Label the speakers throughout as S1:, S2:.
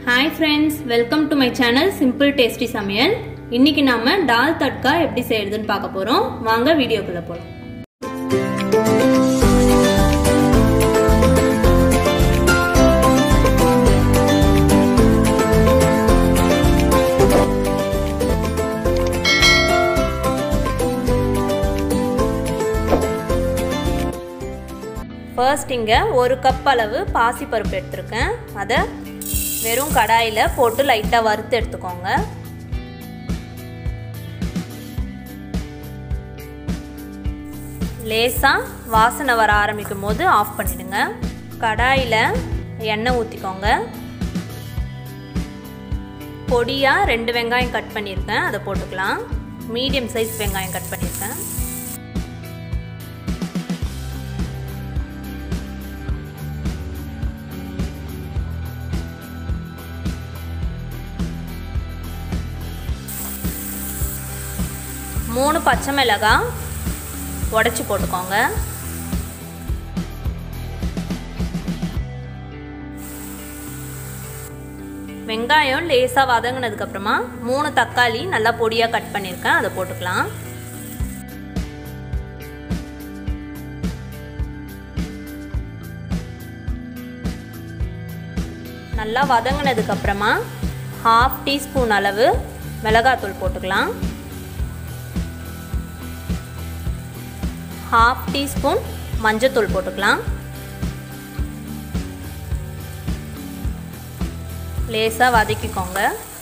S1: hi friends welcome to my channel simple tasty சமையல் இன்னைக்கு நாம டால் தட்கா எப்படி செய்யறதுன்னு பார்க்க போறோம் வாங்க வீடியோக்குள்ள போலாம் ஃபர்ஸ்ட் இங்கே ஒரு கப் அளவு பாசிப்பருப்பு எடுத்திருக்கேன் அதை வெறும் கடாயில் போட்டு லைட்டாக வறுத்து எடுத்துக்கோங்க லேசாக வாசனை வர ஆரம்பிக்கும் போது ஆஃப் பண்ணிடுங்க கடாயில் எண்ணெய் ஊற்றிக்கோங்க பொடியாக ரெண்டு வெங்காயம் கட் பண்ணியிருக்கேன் அதை போட்டுக்கலாம் மீடியம் சைஸ் வெங்காயம் கட் பண்ணியிருக்கேன் மூணு பச்சை மிளகாய் உடச்சி போட்டுக்கோங்க வெங்காயம் லேசாக வதங்கினதுக்கப்புறமா மூணு தக்காளி நல்லா பொடியாக கட் பண்ணியிருக்கேன் அதை போட்டுக்கலாம் நல்லா வதங்கினதுக்கப்புறமா ஹாஃப் டீஸ்பூன் அளவு மிளகாத்தூள் போட்டுக்கலாம் ஹாஃப் டீஸ்பூன் மஞ்சத்தூள் போட்டுக்கலாம் லேசாக வதக்கிக்கோங்க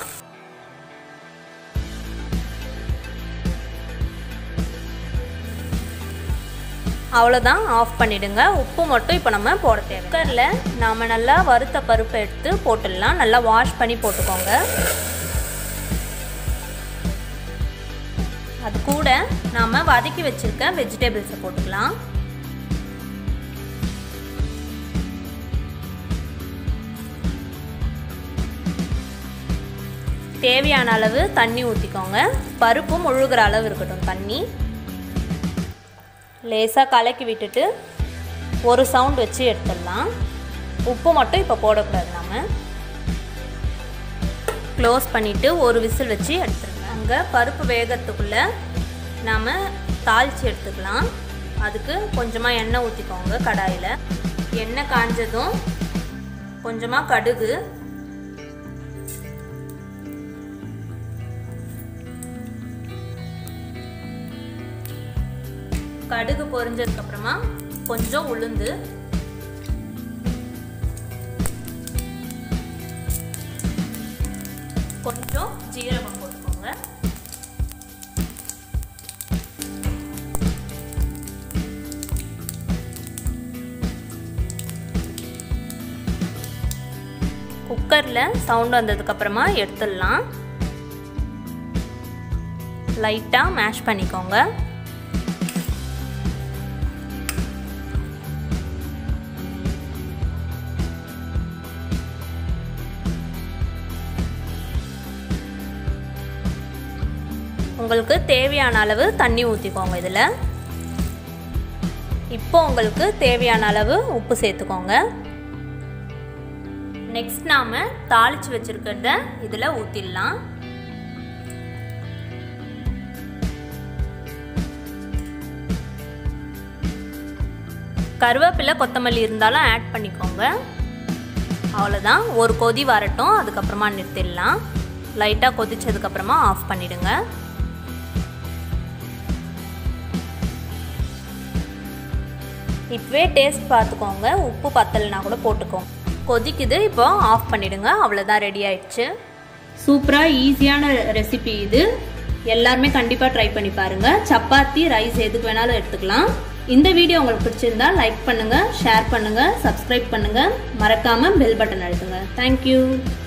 S1: அவ்வளோதான் ஆஃப் பண்ணிவிடுங்க உப்பு மட்டும் இப்போ நம்ம போட தேவை குக்கரில் நாம் நல்லா வறுத்த பருப்பு எடுத்து போட்டுடலாம் நல்லா வாஷ் பண்ணி போட்டுக்கோங்க அது கூட நாம் வதக்கி வச்சுருக்க வெஜிடபிள்ஸை போட்டுக்கலாம் தேவையான அளவு தண்ணி ஊற்றிக்கோங்க பருப்பும் முழுகிற அளவு இருக்கட்டும் தண்ணி லேசாக கலக்கி விட்டுட்டு ஒரு சவுண்ட் வச்சு எடுத்துடலாம் உப்பு மட்டும் இப்போ போடக்கூடாது நம்ம க்ளோஸ் பண்ணிவிட்டு ஒரு விசில் வச்சு எடுத்துருங்க அங்கே பருப்பு வேகிறதுக்குள்ளே நாம் தாளித்து எடுத்துக்கலாம் அதுக்கு கொஞ்சமாக எண்ணெய் ஊற்றிக்கோங்க கடாயில் எண்ணெய் காஞ்சதும் கொஞ்சமாக கடுகு கடுகு பொரிஞ்சதுக்கப்புறமா கொஞ்சம் உளுந்து கொஞ்சம் ஜீரகம் போட்டுக்கோங்க குக்கரில் சவுண்ட் வந்ததுக்கப்புறமா எடுத்துடலாம் லைட்டாக மேஷ் பண்ணிக்கோங்க உங்களுக்கு தேவையான அளவு தண்ணி ஊற்றிக்கோங்க இதில் இப்போ உங்களுக்கு தேவையான அளவு உப்பு சேர்த்துக்கோங்க நெக்ஸ்ட் நாம் தாளித்து வச்சுருக்கிறத இதில் ஊற்றிடலாம் கருவேப்பிலை கொத்தமல்லி இருந்தாலும் ஆட் பண்ணிக்கோங்க அவ்வளோதான் ஒரு கொதி வரட்டும் அதுக்கப்புறமா நிறுத்திடலாம் லைட்டாக கொதிச்சதுக்கப்புறமா ஆஃப் பண்ணிவிடுங்க இப்போவே டேஸ்ட் பார்த்துக்கோங்க உப்பு பத்தலைனா கூட போட்டுக்கோங்க கொதிக்குது இப்போ ஆஃப் பண்ணிவிடுங்க அவ்வளோதான் ரெடி ஆயிடுச்சு சூப்பராக ஈஸியான ரெசிபி இது எல்லாருமே கண்டிப்பாக ட்ரை பண்ணி பாருங்கள் சப்பாத்தி ரைஸ் எதுக்கு வேணாலும் எடுத்துக்கலாம் இந்த வீடியோ உங்களுக்கு பிடிச்சிருந்தா லைக் பண்ணுங்கள் ஷேர் பண்ணுங்கள் சப்ஸ்கிரைப் பண்ணுங்கள் மறக்காமல் பெல் பட்டன் அழுத்துங்க தேங்க்யூ